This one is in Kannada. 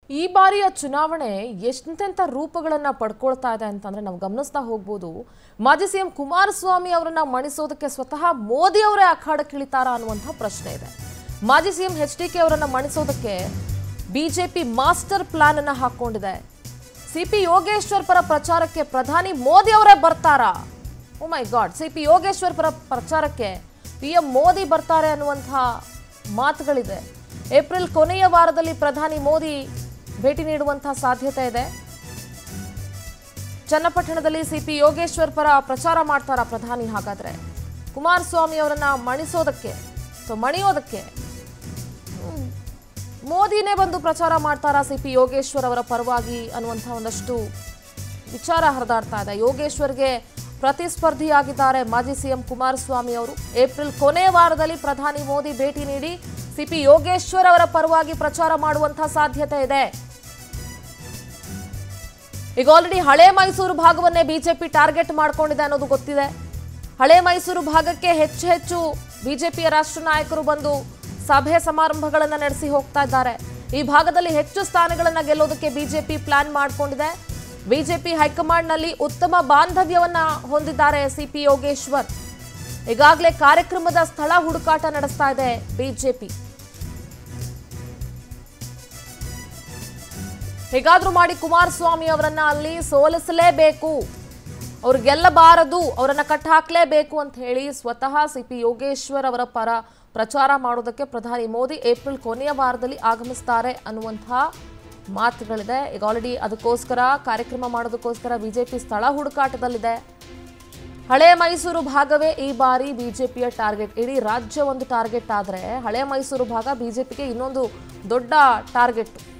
ಈ ಬಾರಿಯ ಚುನಾವಣೆ ಎಷ್ಟೆಂಥ ರೂಪಗಳನ್ನ ಪಡ್ಕೊಳ್ತಾ ಇದೆ ಅಂತಂದ್ರೆ ನಾವು ಗಮನಿಸ್ತಾ ಹೋಗ್ಬೋದು ಮಾಜಿ ಸಿಎಂ ಕುಮಾರಸ್ವಾಮಿ ಅವರನ್ನ ಮಣಿಸೋದಕ್ಕೆ ಸ್ವತಃ ಮೋದಿ ಅವರೇ ಅಖಾಡಕ್ಕಿಳಿತಾರಾ ಅನ್ನುವಂಥ ಪ್ರಶ್ನೆ ಇದೆ ಮಾಜಿ ಸಿಎಂ ಎಚ್ ಡಿ ಕೆ ಅವರನ್ನ ಮಣಿಸೋದಕ್ಕೆ ಬಿಜೆಪಿ ಮಾಸ್ಟರ್ ಪ್ಲಾನ್ ಅನ್ನ ಹಾಕೊಂಡಿದೆ ಸಿಪಿ ಯೋಗೇಶ್ವರ್ ಪರ ಪ್ರಚಾರಕ್ಕೆ ಪ್ರಧಾನಿ ಮೋದಿ ಅವರೇ ಬರ್ತಾರಾ oh my god CP Yogeshwar ಪರ ಪ್ರಚಾರಕ್ಕೆ ಪಿ ಎಂ ಮೋದಿ ಬರ್ತಾರೆ ಅನ್ನುವಂತಹ ಮಾತುಗಳಿದೆ ಏಪ್ರಿಲ್ ಕೊನೆಯ ವಾರದಲ್ಲಿ ಪ್ರಧಾನಿ ಮೋದಿ ಭೇಟಿ ನೀಡುವಂತಹ ಸಾಧ್ಯತೆ ಇದೆ ಚನ್ನಪಟ್ಟಣದಲ್ಲಿ ಸಿಪಿ ಯೋಗೇಶ್ವರ್ ಪರ ಪ್ರಚಾರ ಮಾಡ್ತಾರ ಪ್ರಧಾನಿ ಹಾಗಾದ್ರೆ ಕುಮಾರಸ್ವಾಮಿ ಅವರನ್ನ ಮಣಿಸೋದಕ್ಕೆ ಅಥವಾ ಮಣಿಯೋದಕ್ಕೆ ಹ್ಮ್, ಮೋದಿನೇ ಬಂದು ಪ್ರಚಾರ ಮಾಡ್ತಾರಾ ಸಿಪಿ ಯೋಗೇಶ್ವರ್ ಅವರ ಪರವಾಗಿ ಅನ್ನುವಂಥ ಒಂದಷ್ಟು ವಿಚಾರ ಹರಿದಾಡ್ತಾ ಇದೆ ಯೋಗೇಶ್ವರ್ಗೆ ಪ್ರತಿಸ್ಪರ್ಧಿಯಾಗಿದ್ದಾರೆ ಮಾಜಿ ಸಿಎಂ ಕುಮಾರಸ್ವಾಮಿ ಅವರು ಏಪ್ರಿಲ್ ಕೊನೆಯ ವಾರದಲ್ಲಿ ಪ್ರಧಾನಿ ಮೋದಿ ಭೇಟಿ ನೀಡಿ ಸಿಪಿ ಯೋಗೇಶ್ವರ್ ಅವರ ಪರವಾಗಿ ಪ್ರಚಾರ ಮಾಡುವಂತಹ ಸಾಧ್ಯತೆ ಇದೆ ಈಗ ಆಲ್ರೆಡಿ ಹಳೆ ಮೈಸೂರು ಭಾಗವನ್ನೇ ಬಿಜೆಪಿ ಟಾರ್ಗೆಟ್ ಮಾಡ್ಕೊಂಡಿದೆ ಅನ್ನೋದು ಗೊತ್ತಿದೆ ಹಳೆ ಮೈಸೂರು ಭಾಗಕ್ಕೆ ಹೆಚ್ಚು ಹೆಚ್ಚು ಬಿಜೆಪಿಯ ರಾಷ್ಟ್ರ ನಾಯಕರು ಬಂದು ಸಭೆ ಸಮಾರಂಭಗಳನ್ನ ನಡೆಸಿ ಹೋಗ್ತಾ ಇದ್ದಾರೆ ಈ ಭಾಗದಲ್ಲಿ ಹೆಚ್ಚು ಸ್ಥಾನಗಳನ್ನ ಗೆಲ್ಲೋದಕ್ಕೆ ಬಿಜೆಪಿ ಪ್ಲಾನ್ ಮಾಡಿಕೊಂಡಿದೆ ಬಿಜೆಪಿ ಹೈಕಮಾಂಡ್ನಲ್ಲಿ ಉತ್ತಮ ಬಾಂಧವ್ಯವನ್ನ ಹೊಂದಿದ್ದಾರೆ ಸಿಪಿ ಯೋಗೇಶ್ವರ್ ಈಗಾಗಲೇ ಕಾರ್ಯಕ್ರಮದ ಸ್ಥಳ ಹುಡುಕಾಟ ನಡೆಸ್ತಾ ಇದೆ ಬಿಜೆಪಿ ಹೇಗಾದ್ರೂ ಮಾಡಿ ಕುಮಾರಸ್ವಾಮಿ ಅವರನ್ನ ಅಲ್ಲಿ ಸೋಲಿಸಲೇಬೇಕು ಅವ್ರು ಗೆಲ್ಲಬಾರದು ಅವರನ್ನ ಕಟ್ಟಾಕ್ಲೇಬೇಕು ಅಂತ ಹೇಳಿ ಸ್ವತಃ ಸಿ ಪಿ ಯೋಗೇಶ್ವರ್ ಅವರ ಪರ ಪ್ರಚಾರ ಮಾಡೋದಕ್ಕೆ ಪ್ರಧಾನಿ ಮೋದಿ ಏಪ್ರಿಲ್ ಕೊನೆಯ ವಾರದಲ್ಲಿ ಆಗಮಿಸ್ತಾರೆ ಅನ್ನುವಂತಹ ಮಾತುಗಳಿದೆ ಈಗ ಆಲ್ರೆಡಿ ಅದಕ್ಕೋಸ್ಕರ ಕಾರ್ಯಕ್ರಮ ಮಾಡೋದಕ್ಕೋಸ್ಕರ ಬಿಜೆಪಿ ಸ್ಥಳ ಹುಡುಕಾಟದಲ್ಲಿದೆ ಹಳೆ ಮೈಸೂರು ಭಾಗವೇ ಈ ಬಾರಿ ಬಿಜೆಪಿಯ ಟಾರ್ಗೆಟ್ ಇಡೀ ರಾಜ್ಯ ಒಂದು ಟಾರ್ಗೆಟ್ ಆದರೆ ಹಳೆ ಮೈಸೂರು ಭಾಗ ಬಿಜೆಪಿಗೆ ಇನ್ನೊಂದು ದೊಡ್ಡ ಟಾರ್ಗೆಟ್